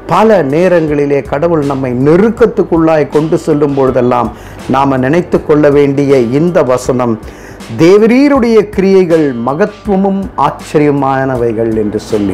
பல நேரங்களிலே கடவுள் நம்மை நெருக்கத்துக்குள்ளாய் கொண்டு செல்லும் பொழுதெல்லாம் நாம் நினைத்து கொள்ள வேண்டிய இந்த வசனம் தேவரீருடைய கிரியைகள் மகத்துவமும் ஆச்சரியமானவைகள் என்று சொல்லி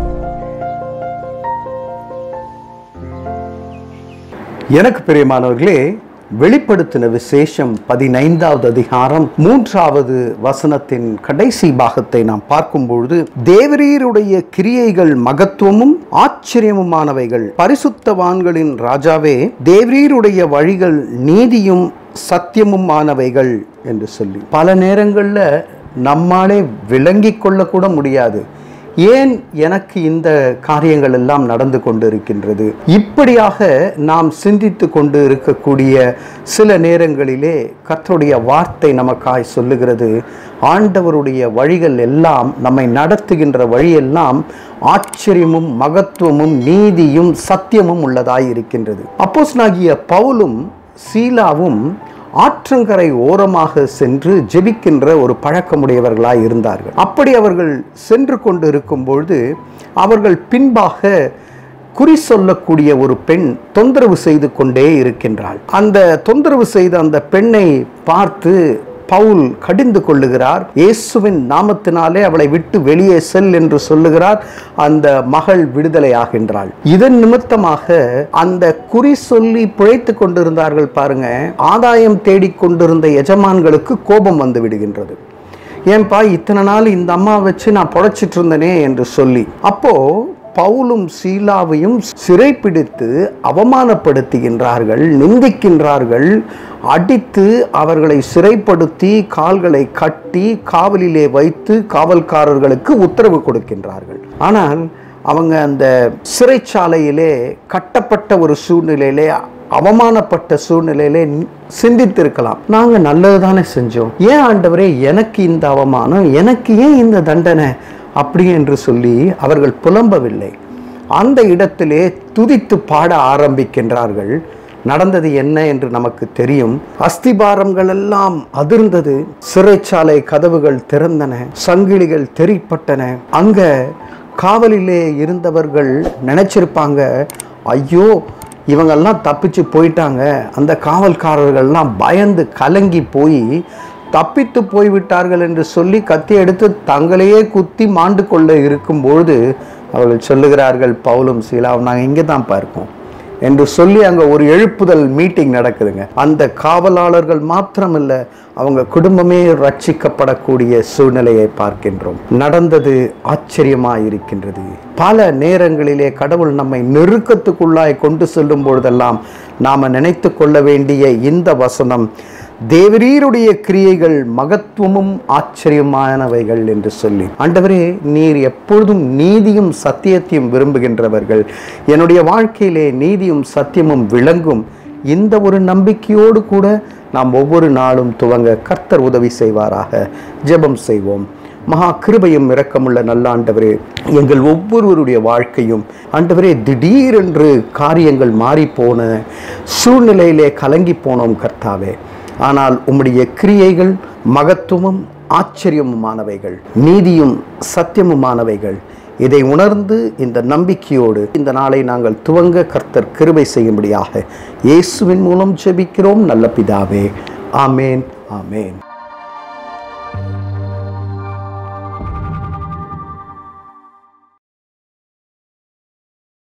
எனக்கு பிரியமானவர்களே வெளிப்படுத்தின விசேஷம் பதினைந்தாவது அதிகாரம் மூன்றாவது வசனத்தின் கடைசி பாகத்தை நாம் பார்க்கும்பொழுது தேவரீருடைய கிரியைகள் மகத்துவமும் ஆச்சரியமுமானவைகள் பரிசுத்தவான்களின் ராஜாவே தேவரீருடைய வழிகள் நீதியும் சத்தியமுமானவைகள் என்று சொல்லி பல நேரங்களில் நம்மாலே விளங்கிக் கொள்ளக்கூட முடியாது ஏன் எனக்கு இந்த காரியங்கள் எல்லாம் நடந்து கொண்டு இருக்கின்றது இப்படியாக நாம் சிந்தித்து கொண்டு இருக்கக்கூடிய சில நேரங்களிலே கர்த்தருடைய வார்த்தை நமக்காய் சொல்லுகிறது ஆண்டவருடைய வழிகள் எல்லாம் நம்மை நடத்துகின்ற வழியெல்லாம் ஆச்சரியமும் மகத்துவமும் நீதியும் சத்தியமும் உள்ளதாய் இருக்கின்றது அப்போஸ்னாகிய பவுலும் சீலாவும் ஆற்றங்கரை ஓரமாக சென்று ஜெபிக்கின்ற ஒரு பழக்கமுடையவர்களாய் இருந்தார்கள் அப்படி அவர்கள் சென்று கொண்டு இருக்கும் பொழுது அவர்கள் பின்பாக குறி சொல்லக்கூடிய ஒரு பெண் தொந்தரவு செய்து கொண்டே இருக்கின்றாள் அந்த தொந்தரவு செய்த அந்த பெண்ணை பார்த்து பவுல் கடிந்து கொள்ளுகிறார் இயேசுவின் நாமத்தினாலே அவளை விட்டு வெளியே செல் என்று சொல்லுகிறார் அந்த மகள் விடுதலையாகின்றாள் இதன் நிமித்தமாக அந்த குறி சொல்லி பிழைத்து கொண்டிருந்தார்கள் பாருங்க ஆதாயம் தேடிக் கொண்டிருந்த எஜமான்களுக்கு கோபம் வந்து விடுகின்றது ஏன்பா இத்தனை நாள் இந்த அம்மா வச்சு நான் பொழைச்சிட்டு இருந்தனே என்று சொல்லி அப்போ பவுலும் சீலாவையும் சிறைப்பிடித்து அவமானப்படுத்துகின்றார்கள் நிந்திக்கின்றார்கள் அடித்து அவர்களை சிறைப்படுத்தி கால்களை கட்டி காவலிலே வைத்து காவல்காரர்களுக்கு உத்தரவு கொடுக்கின்றார்கள் ஆனால் அவங்க அந்த சிறைச்சாலையிலே கட்டப்பட்ட ஒரு சூழ்நிலையிலே அவமானப்பட்ட சூழ்நிலையிலே சிந்தித்திருக்கலாம் நாங்க நல்லது தானே செஞ்சோம் ஏன் ஆண்டவரே எனக்கு இந்த அவமானம் எனக்கு ஏன் இந்த தண்டனை அப்படி என்று சொல்லி அவர்கள் புலம்பவில்லை அந்த இடத்திலே துதித்து பாட ஆரம்பிக்கின்றார்கள் நடந்தது என்ன என்று நமக்கு தெரியும் அஸ்திபாரங்கள் எல்லாம் அதிர்ந்தது சிறைச்சாலை கதவுகள் திறந்தன சங்கிலிகள் தெரிப்பட்டன அங்க காவலிலே இருந்தவர்கள் நினைச்சிருப்பாங்க ஐயோ இவங்கெல்லாம் தப்பிச்சு போயிட்டாங்க அந்த காவல்காரர்கள்லாம் பயந்து கலங்கி போய் தப்பித்து போய்விட்டார்கள் என்று சொல்லி கத்தி எடுத்து தங்களையே குத்தி மாண்டு கொள்ள இருக்கும்பொழுது அவர்கள் சொல்லுகிறார்கள் பவுலும் சீலாவும் நாங்கள் இங்கே தான் பார்க்கோம் என்று சொல்லி அங்கே ஒரு எழுப்புதல் மீட்டிங் நடக்குதுங்க அந்த காவலாளர்கள் மாத்திரமல்ல அவங்க குடும்பமே ரட்சிக்கப்படக்கூடிய சூழ்நிலையை பார்க்கின்றோம் நடந்தது ஆச்சரியமாக இருக்கின்றது பல நேரங்களிலே கடவுள் நம்மை நெருக்கத்துக்குள்ளாய் கொண்டு செல்லும் பொழுதெல்லாம் நாம் நினைத்து கொள்ள வேண்டிய இந்த வசனம் தேவரீருடைய கிரியைகள் மகத்துவமும் ஆச்சரியமானவைகள் என்று சொல்லி ஆண்டவரே நீர் எப்பொழுதும் நீதியும் சத்தியத்தையும் விரும்புகின்றவர்கள் என்னுடைய வாழ்க்கையிலே நீதியும் சத்தியமும் விளங்கும் இந்த ஒரு நம்பிக்கையோடு கூட நாம் ஒவ்வொரு நாளும் துவங்க கர்த்தர் உதவி செய்வாராக ஜெபம் செய்வோம் மகா கிருபையும் இரக்கமுள்ள நல்ல ஆண்டவரே எங்கள் ஒவ்வொருவருடைய வாழ்க்கையும் ஆண்டவரே திடீரென்று காரியங்கள் மாறிப்போன சூழ்நிலையிலே கலங்கி போனோம் கர்த்தாவே ஆனால் உம்முடைய கிரியைகள் மகத்துவமும் ஆச்சரியமுமானவைகள் நீதியும் சத்தியமுமானவைகள் இதை உணர்ந்து இந்த நம்பிக்கையோடு இந்த நாளை நாங்கள் துவங்க கர்த்தர் கிருபை செய்யும்படியாக இயேசுவின் மூலம் ஜெபிக்கிறோம் நல்ல பிதாவே ஆமேன் ஆமேன்